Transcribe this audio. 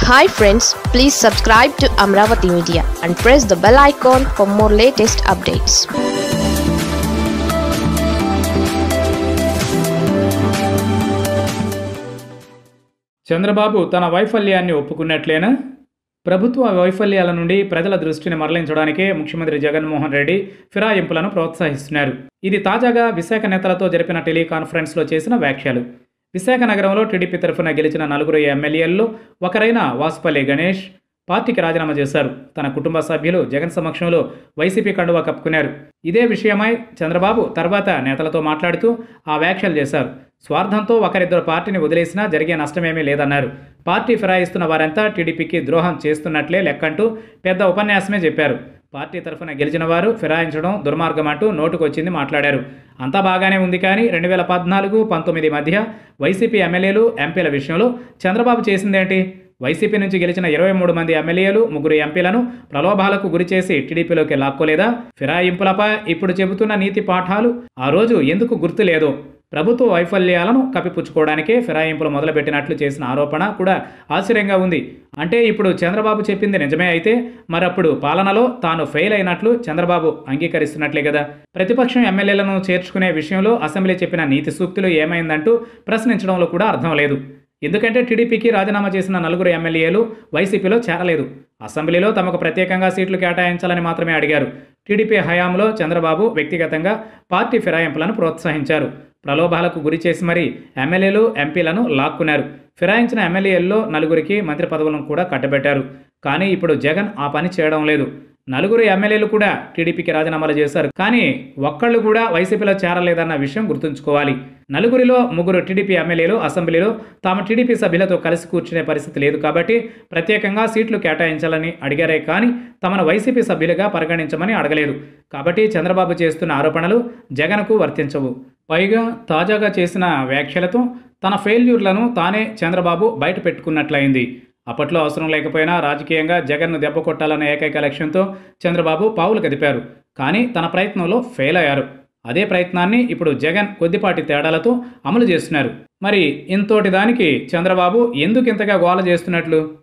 hi friends please subscribe to Amaravati media and press the bell icon for more latest updates Chandrababu తన వైఫల్యాన్ని ఒప్పుకున్నట్లేనా ప్రభుత్వ వైఫల్యాల నుండి ప్రజల దృష్టిని మరలించడానికే ముఖ్యమంత్రి జగన్మోహన్ రెడ్డి ఫిరాయింపులను ప్రోత్సహిస్తున్నారు ఇది తాజాగా విశాఖ నేతలతో జరిపిన టెలికాన్ఫరెన్స్లో చేసిన వ్యాఖ్యలు విశాఖ నగరంలో టీడీపీ తరఫున గెలిచిన నలుగురు ఎమ్మెల్యేల్లో ఒకరైన వాసుపల్లి గణేష్ పార్టీకి రాజీనామా చేశారు తన కుటుంబ సభ్యులు జగన్ సమక్షంలో వైసీపీ కండువా కప్పుకున్నారు ఇదే విషయమై చంద్రబాబు తర్వాత నేతలతో మాట్లాడుతూ ఆ వ్యాఖ్యలు చేశారు స్వార్థంతో ఒకరిద్దరు పార్టీని వదిలేసినా జరిగే నష్టమేమీ లేదన్నారు పార్టీ ఫిరాయిస్తున్న వారంతా టీడీపీకి ద్రోహం చేస్తున్నట్లే లెక్కంటూ పెద్ద ఉపన్యాసమే చెప్పారు పార్టీ తరఫున గెలిచిన వారు ఫిరాయించడం దుర్మార్గం అంటూ నోటుకొచ్చింది మాట్లాడారు అంతా బాగానే ఉంది కానీ రెండు వేల పద్నాలుగు పంతొమ్మిది మధ్య వైసీపీ ఎమ్మెల్యేలు ఎంపీల విషయంలో చంద్రబాబు చేసిందేంటి వైసీపీ నుంచి గెలిచిన ఇరవై మూడు మంది ఎమ్మెల్యేలు ముగ్గురు ఎంపీలను ప్రలోభాలకు గురిచేసి టీడీపీలోకి లాక్కోలేదా ఫిరాయింపులపై ఇప్పుడు చెబుతున్న నీతి పాఠాలు ఆ రోజు ఎందుకు గుర్తులేదు ప్రభుత్వ వైఫల్యాలను కప్పిపుచ్చుకోవడానికే ఫిరాయింపులు మొదలుపెట్టినట్లు చేసిన ఆరోపణ కూడా ఆశ్చర్యంగా ఉంది అంటే ఇప్పుడు చంద్రబాబు చెప్పింది నిజమే అయితే మరప్పుడు పాలనలో తాను ఫెయిల్ అయినట్లు చంద్రబాబు అంగీకరిస్తున్నట్లే కదా ప్రతిపక్షం ఎమ్మెల్యేలను చేర్చుకునే విషయంలో అసెంబ్లీ చెప్పిన నీతి సూక్తులు ఏమైందంటూ ప్రశ్నించడంలో కూడా అర్థం లేదు ఎందుకంటే టీడీపీకి రాజీనామా చేసిన నలుగురు ఎమ్మెల్యేలు వైసీపీలో చేరలేదు అసెంబ్లీలో తమకు ప్రత్యేకంగా సీట్లు కేటాయించాలని మాత్రమే అడిగారు టీడీపీ హయాంలో చంద్రబాబు వ్యక్తిగతంగా పార్టీ ఫిరాయింపులను ప్రోత్సహించారు ప్రలోభాలకు గురి చేసి మరీ ఎమ్మెల్యేలు ఎంపీలను లాక్కున్నారు ఫిరాయించిన ఎమ్మెల్యేల్లో నలుగురికి మంత్రి పదవులను కూడా కట్టబెట్టారు కానీ ఇప్పుడు జగన్ ఆ పని చేయడం లేదు నలుగురు ఎమ్మెల్యేలు కూడా టీడీపీకి రాజీనామాలు చేశారు కానీ ఒక్కళ్ళు కూడా వైసీపీలో చేరలేదన్న విషయం గుర్తుంచుకోవాలి నలుగురిలో ముగ్గురు టీడీపీ ఎమ్మెల్యేలు అసెంబ్లీలో తాము టీడీపీ సభ్యులతో కలిసి కూర్చునే పరిస్థితి లేదు కాబట్టి ప్రత్యేకంగా సీట్లు కేటాయించాలని అడిగారే కానీ తమను వైసీపీ సభ్యులుగా పరిగణించమని అడగలేదు కాబట్టి చంద్రబాబు చేస్తున్న ఆరోపణలు జగన్కు వర్తించవు పైగా తాజాగా చేసిన వ్యాఖ్యలతో తన ఫెయిల్యూర్లను తానే చంద్రబాబు బయట పెట్టుకున్నట్లయింది అప్పట్లో అవసరం లేకపోయినా రాజకీయంగా జగన్ను దెబ్బ కొట్టాలనే ఏకైక లక్ష్యంతో చంద్రబాబు పావులు కదిపారు కానీ తన ప్రయత్నంలో ఫెయిల్ అయ్యారు అదే ప్రయత్నాన్ని ఇప్పుడు జగన్ కొద్దిపాటి తేడాలతో అమలు చేస్తున్నారు మరి ఇంతోటి దానికి చంద్రబాబు ఎందుకు ఇంతగా గోల చేస్తున్నట్లు